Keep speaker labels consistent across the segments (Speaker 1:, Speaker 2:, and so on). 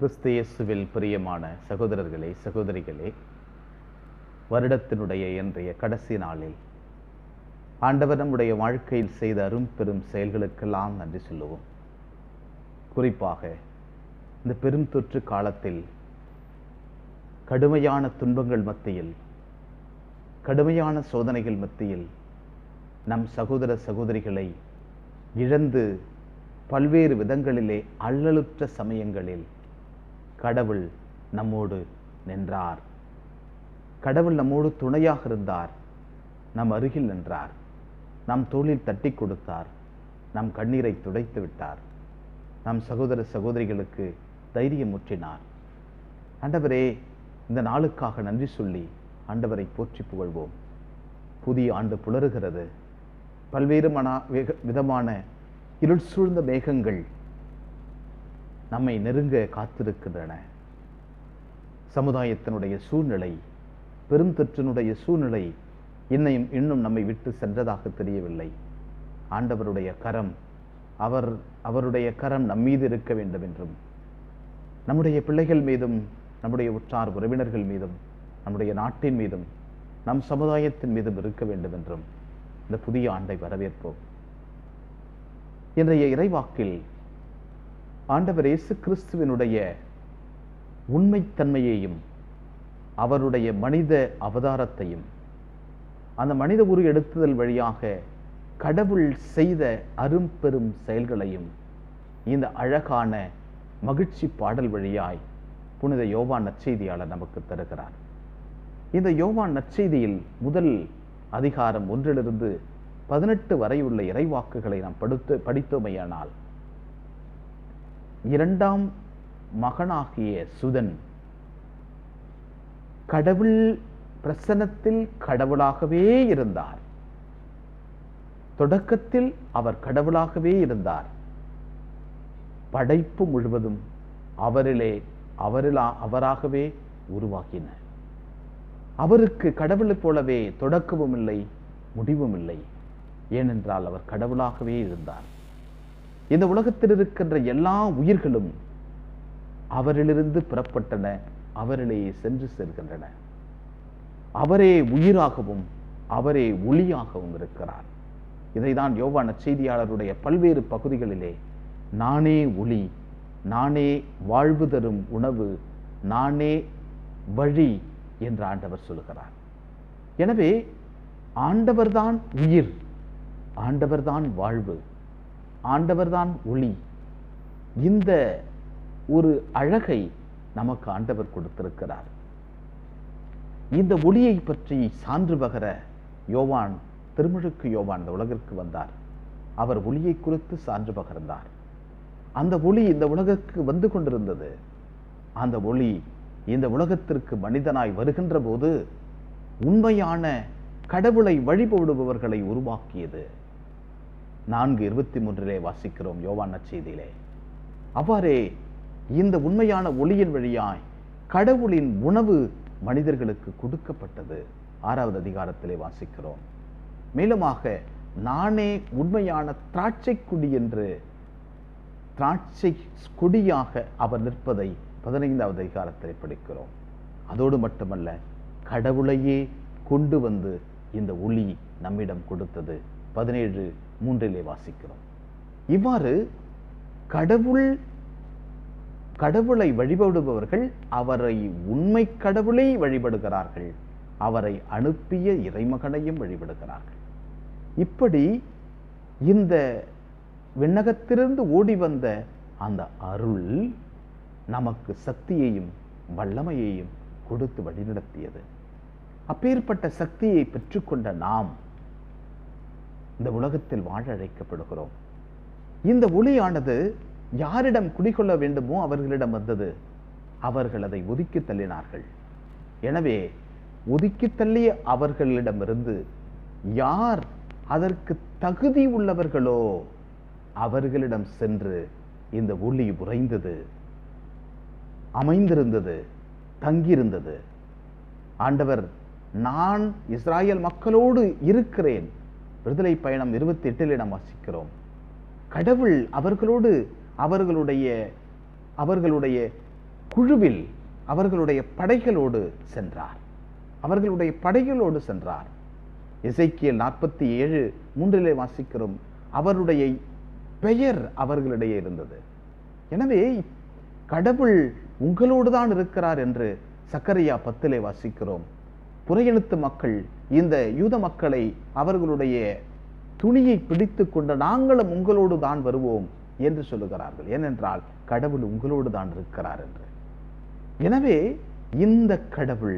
Speaker 1: கிறிஸ்து இயேசுவில் பிரியமான சகோதரர்களே சகோதரிகளே வருடத்தினுடைய இன்றைய கடைசி நாளில் ஆண்டவர் நம்முடைய வாழ்க்கையில் செய்த அரும் பெரும் செயல்களுக்கெல்லாம் நன்றி சொல்லுவோம் குறிப்பாக இந்த பெரும் தொற்று காலத்தில் கடுமையான துன்பங்கள் மத்தியில் கடுமையான சோதனைகள் மத்தியில் நம் சகோதர சகோதரிகளை இழந்து பல்வேறு விதங்களிலே அல்லலுற்ற சமயங்களில் கடவுள் நம்மோடு நின்றார் கடவுள் நம்மோடு துணையாக இருந்தார் நம் அருகில் நின்றார் நம் தோளில் தட்டி கொடுத்தார் நம் கண்ணீரை துடைத்து விட்டார் நம் சகோதர சகோதரிகளுக்கு தைரியம் ஊற்றினார் ஆண்டவரே இந்த நாளுக்காக நன்றி சொல்லி ஆண்டவரை போற்றி புகழ்வோம் புதிய ஆண்டு புலருகிறது பல்வேறு மன வேக- விதமான இருள் சூழ்ந்த மேகங்கள் நம்மை நெருங்க காத்திருக்கின்றன சமுதாயத்தினுடைய சூழ்நிலை பெருந்தொற்றினுடைய சூழ்நிலை இன்னையும் இன்னும் நம்மை விட்டு சென்றதாக தெரியவில்லை ஆண்டவருடைய கரம் அவர் அவருடைய கரம் நம் மீது இருக்க வேண்டும் என்றும் நம்முடைய பிள்ளைகள் மீதும் நம்முடைய உற்றார் உறவினர்கள் மீதும் நம்முடைய நாட்டின் மீதும் நம் சமுதாயத்தின் மீதும் இருக்க வேண்டும் என்றும் இந்த புதிய ஆண்டை வரவேற்போம் இன்றைய இறைவாக்கில் ஆண்டவர் இயேசு கிறிஸ்துவினுடைய உண்மைத்தன்மையையும் அவருடைய மனித அவதாரத்தையும் அந்த மனித உரு எடுத்துதல் வழியாக கடவுள் செய்த அரும்பெரும் செயல்களையும் இந்த அழகான மகிழ்ச்சி பாடல் வழியாய் புனித யோவான் நற்செய்தியாளர் நமக்கு தருகிறார் இந்த யோவான் நற்செய்தியில் முதல் அதிகாரம் ஒன்றிலிருந்து பதினெட்டு வரை உள்ள இறைவாக்குகளை நாம் படுத்து படித்தோமையானால் இரண்டாம் மகனாகிய சுதன் கடவுள் பிரசன்னத்தில் கடவுளாகவே இருந்தார் தொடக்கத்தில் அவர் கடவுளாகவே இருந்தார் படைப்பு முழுவதும் அவரிலே அவரிலா அவராகவே உருவாகின அவருக்கு கடவுளைப் போலவே தொடக்கமும் இல்லை முடிவும் இல்லை ஏனென்றால் அவர் கடவுளாகவே இருந்தார் இந்த உலகத்தில் இருக்கின்ற எல்லா உயிர்களும் அவரிலிருந்து புறப்பட்டன அவரிலேயே சென்று செல்கின்றன அவரே உயிராகவும் அவரே ஒளியாகவும் இருக்கிறார் இதைதான் யோவான செய்தியாளருடைய பல்வேறு பகுதிகளிலே நானே ஒளி நானே வாழ்வு தரும் உணவு நானே வழி என்று ஆண்டவர் சொல்லுகிறார் எனவே ஆண்டவர்தான் உயிர் ஆண்டவர்தான் வாழ்வு ஆண்டவர்தான் ஒளி இந்த ஒரு அழகை நமக்கு ஆண்டவர் கொடுத்திருக்கிறார் இந்த ஒளியை பற்றி சான்று பகர யோவான் திருமுழுக்கு யோவான் இந்த உலகிற்கு வந்தார் அவர் ஒளியை குறித்து சான்று பகர்ந்தார் அந்த ஒளி இந்த உலகிற்கு வந்து கொண்டிருந்தது அந்த ஒளி இந்த உலகத்திற்கு மனிதனாய் வருகின்ற போது உண்மையான கடவுளை வழிபடுபவர்களை உருவாக்கியது நான்கு இருபத்தி மூன்றிலே வாசிக்கிறோம் யோவான் நற்செய்தியிலே அவ்வாறே இந்த உண்மையான ஒளியின் வழியாய் கடவுளின் உணவு மனிதர்களுக்கு கொடுக்கப்பட்டது ஆறாவது அதிகாரத்திலே வாசிக்கிறோம் மேலுமாக நானே உண்மையான திராட்சை குடி என்று திராட்சை கொடியாக அவர் நிற்பதை பதினைந்தாவது அதிகாரத்தில் படிக்கிறோம் அதோடு மட்டுமல்ல கடவுளையே கொண்டு வந்து இந்த ஒளி நம்மிடம் கொடுத்தது பதினேழு மூன்றிலே வாசிக்கிறோம் இவ்வாறு கடவுள் கடவுளை வழிபடுபவர்கள் அவரை உண்மை கடவுளை வழிபடுகிறார்கள் அவரை அனுப்பிய இறைமகனையும் வழிபடுகிறார்கள் இப்படி இந்த விண்ணகத்திலிருந்து ஓடி வந்த அந்த அருள் நமக்கு சக்தியையும் வல்லமையையும் கொடுத்து வழிநடத்தியது அப்பேற்பட்ட சக்தியை பெற்றுக்கொண்ட நாம் இந்த உலகத்தில் வாழ அழைக்கப்படுகிறோம் இந்த ஒளியானது யாரிடம் குடிகொள்ள வேண்டுமோ அவர்களிடம் வந்தது அவர்கள் அதை ஒதுக்கி தள்ளினார்கள் எனவே ஒதுக்கி தள்ளிய அவர்களிடமிருந்து யார் அதற்கு தகுதி உள்ளவர்களோ அவர்களிடம் சென்று இந்த ஒளி உறைந்தது அமைந்திருந்தது தங்கியிருந்தது ஆண்டவர் நான் இஸ்ராயல் மக்களோடு இருக்கிறேன் விடுதலை பயணம் இருபத்தி எட்டில் நாம் வாசிக்கிறோம் கடவுள் அவர்களோடு அவர்களுடைய அவர்களுடைய குழுவில் அவர்களுடைய படைகளோடு சென்றார் அவர்களுடைய படைகளோடு சென்றார் இசைக்கியல் நாற்பத்தி ஏழு மூன்றிலே வாசிக்கிறோம் அவருடைய பெயர் அவர்களிடையே இருந்தது எனவே கடவுள் உங்களோடு தான் இருக்கிறார் என்று சக்கரையா பத்திலே வாசிக்கிறோம் புறையெழுத்து மக்கள் இந்த யூத மக்களை அவர்களுடைய துணியை பிடித்து கொண்டு நாங்களும் உங்களோடு தான் வருவோம் என்று சொல்லுகிறார்கள் ஏனென்றால் கடவுள் உங்களோடு தான் இருக்கிறார் என்று எனவே இந்த கடவுள்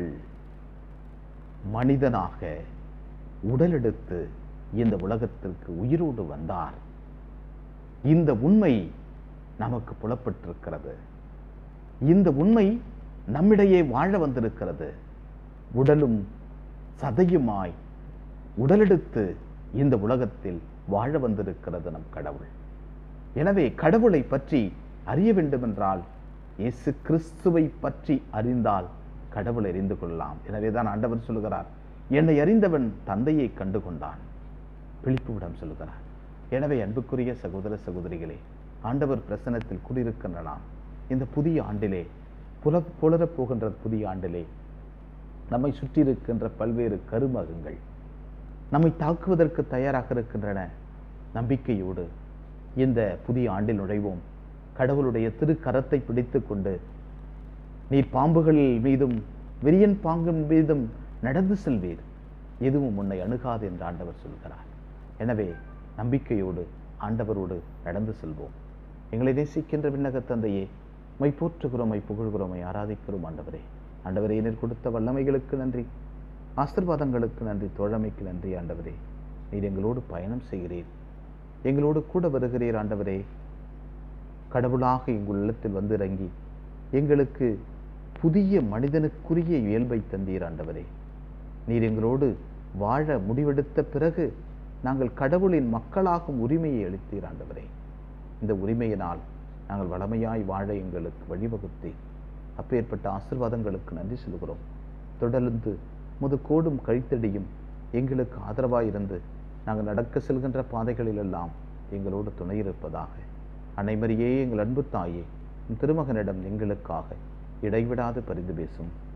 Speaker 1: மனிதனாக உடலெடுத்து இந்த உலகத்திற்கு உயிரோடு வந்தார் இந்த உண்மை நமக்கு புலப்பட்டிருக்கிறது இந்த உண்மை நம்மிடையே வாழ வந்திருக்கிறது உடலும் சதையுமாய் உடலெடுத்து இந்த உலகத்தில் வாழ வந்திருக்கிறது நம் கடவுள் எனவே கடவுளை பற்றி அறிய வேண்டுமென்றால் இயேசு கிறிஸ்துவை பற்றி அறிந்தால் கடவுளை அறிந்து கொள்ளலாம் எனவேதான் ஆண்டவர் சொல்லுகிறார் என்னை அறிந்தவன் தந்தையை கண்டு கொண்டான் பிழிப்புவிடம் சொல்லுகிறார் எனவே அன்புக்குரிய சகோதர சகோதரிகளே ஆண்டவர் பிரசனத்தில் குடியிருக்கின்ற நாம் இந்த புதிய ஆண்டிலே புல புலரப் போகின்ற புதிய ஆண்டிலே நம்மை சுற்றி இருக்கின்ற பல்வேறு கருமகங்கள் நம்மை தாக்குவதற்கு தயாராக இருக்கின்றன நம்பிக்கையோடு இந்த புதிய ஆண்டில் நுழைவோம் கடவுளுடைய திருக்கரத்தை பிடித்து கொண்டு நீர் பாம்புகள் மீதும் விரியன் பாம்பின் மீதும் நடந்து செல்வீர் எதுவும் உன்னை அணுகாது என்று ஆண்டவர் சொல்கிறார் எனவே நம்பிக்கையோடு ஆண்டவரோடு நடந்து செல்வோம் எங்களை நேசிக்கின்ற விண்ணக தந்தையே மை போற்றுகிறோம் மை புகழ்கிறோம் மை ஆராதிக்கிறோம் ஆண்டவரே ஆண்டவரே நீர் கொடுத்த வல்லமைகளுக்கு நன்றி ஆசிர்வாதங்களுக்கு நன்றி தோழமைக்கு நன்றி ஆண்டவரே நீர் எங்களோடு பயணம் செய்கிறீர் எங்களோடு கூட வருகிறீர் ஆண்டவரே கடவுளாக எங்கள் உள்ளத்தில் வந்து இறங்கி எங்களுக்கு புதிய மனிதனுக்குரிய இயல்பை தந்தீர் ஆண்டவரே நீர் எங்களோடு வாழ முடிவெடுத்த பிறகு நாங்கள் கடவுளின் மக்களாகும் உரிமையை அளித்தீர் ஆண்டவரே இந்த உரிமையினால் நாங்கள் வளமையாய் வாழ எங்களுக்கு வழிவகுத்தே அப்பேற்பட்ட ஆசிர்வாதங்களுக்கு நன்றி சொல்கிறோம் தொடர்ந்து முது கோடும் கழித்தடியும் எங்களுக்கு ஆதரவாய் இருந்து நாங்கள் நடக்க செல்கின்ற பாதைகளிலெல்லாம் எங்களோடு துணையிருப்பதாக அனைமரியே எங்கள் அன்பு தாயே உம் திருமகனிடம் எங்களுக்காக இடைவிடாது பரிந்து பேசும்